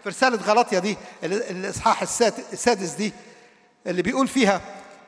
في رسالة غلطية دي ال- الإصحاح السات- السادس دي اللي بيقول فيها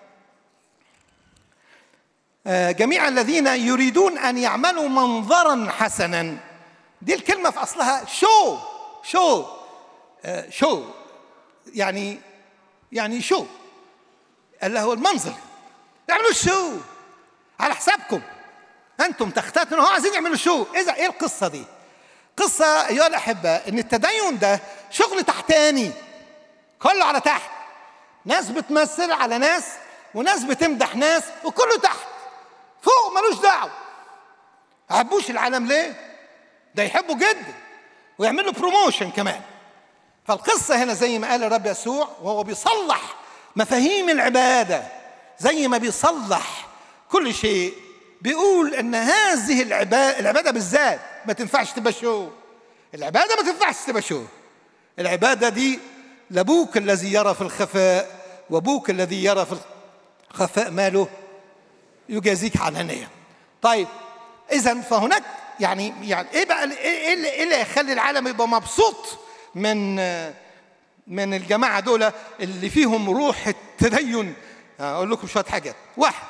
آه، جميع الذين يريدون أن يعملوا منظرا حسنا دي الكلمة في أصلها شو شو آه، شو يعني يعني شو اللي هو المنظر اعملوا شو على حسابكم انتم تختتنوا هو عايزين يعملوا شو اذا ايه القصه دي قصه ايها الاحباء ان التدين ده شغل تحتاني كله على تحت ناس بتمثل على ناس وناس بتمدح ناس وكله تحت فوق ملوش دعوه حبوش العالم ليه ده يحبوا جدا ويعملوا بروموشن كمان فالقصة هنا زي ما قال الرب يسوع وهو بيصلح مفاهيم العبادة زي ما بيصلح كل شيء بيقول ان هذه العبادة العبادة بالذات ما تنفعش تبقى شو العبادة ما تنفعش تبقى شو العبادة دي لابوك الذي يرى في الخفاء وابوك الذي يرى في الخفاء ماله يجازيك علانية طيب اذا فهناك يعني يعني ايه بقى ايه اللي, إيه اللي يخلي العالم يبقى مبسوط من من الجماعه دول اللي فيهم روح التدين اقول لكم شويه حاجات واحد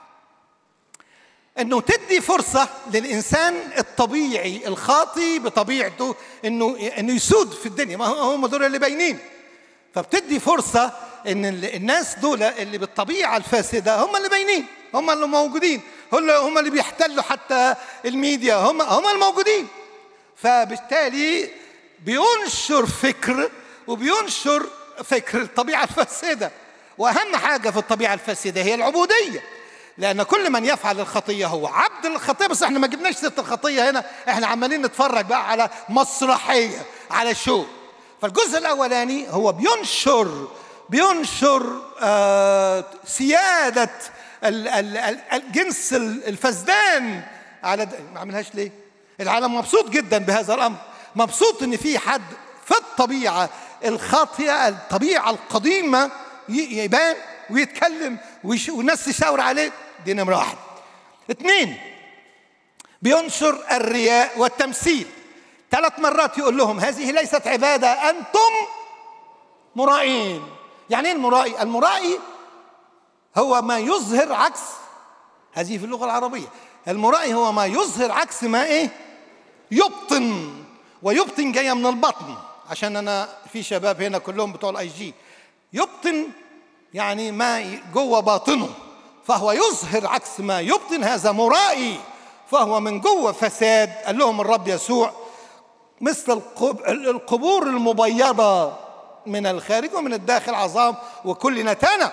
انه تدي فرصه للانسان الطبيعي الخاطي بطبيعته انه انه يسود في الدنيا ما هم دول اللي باينين فبتدي فرصه ان الناس دول اللي بالطبيعه الفاسده هم اللي باينين هم اللي موجودين هم هم اللي بيحتلوا حتى الميديا هم هم الموجودين فبالتالي بينشر فكر وبينشر فكر الطبيعه الفاسده واهم حاجه في الطبيعه الفاسده هي العبوديه لان كل من يفعل الخطيه هو عبد الخطيه بس احنا ما جبناش سيره الخطيه هنا احنا عمالين نتفرج بقى على مسرحيه على شو فالجزء الاولاني هو بينشر بينشر آه سياده ال- ال- ال- الجنس الفسدان على د- ما عملهاش ليه؟ العالم مبسوط جدا بهذا الامر مبسوط ان في حد في الطبيعه الخاطئه الطبيعه القديمه ي- يبان ويتكلم ويش- والناس تشاور عليه دي نمره واحد اثنين بينشر الرياء والتمثيل ثلاث مرات يقول لهم هذه ليست عباده انتم مرائين يعني ايه المرائي المرائي هو ما يظهر عكس هذه في اللغه العربيه المرائي هو ما يظهر عكس ما ايه يبطن ويبطن جايه من البطن عشان انا في شباب هنا كلهم بتوع الاي جي يبطن يعني ما جوه باطنه فهو يظهر عكس ما يبطن هذا مرائي فهو من جوه فساد قال لهم الرب يسوع مثل القب- القبور المبيضة من الخارج ومن الداخل عظام وكل نتانة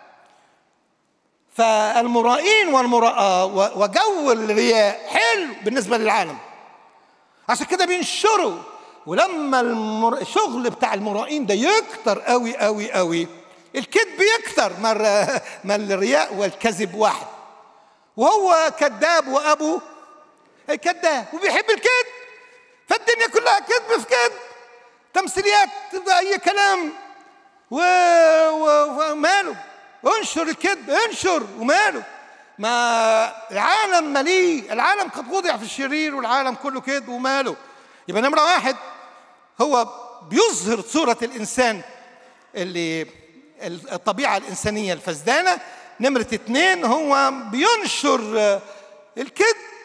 فالمرائين والمراءة و- وجو الرياء حلو بالنسبة للعالم عشان كده بينشروا ولما المر... الشغل بتاع المرائين ده يكتر قوي قوي قوي الكذب يكتر مرة ما الرياء والكذب واحد وهو كذاب وابوه كذاب وبيحب الكذب فالدنيا كلها كذب في كذب تمثيليات تبقى اي كلام و... و... وماله انشر الكذب انشر وماله ما العالم مليء العالم قد وضع في الشرير والعالم كله كذب وماله يبقى نمرة واحد هو بيظهر صورة الإنسان اللي الطبيعة الإنسانية الفسدانة نمرة اتنين هو بينشر الكذب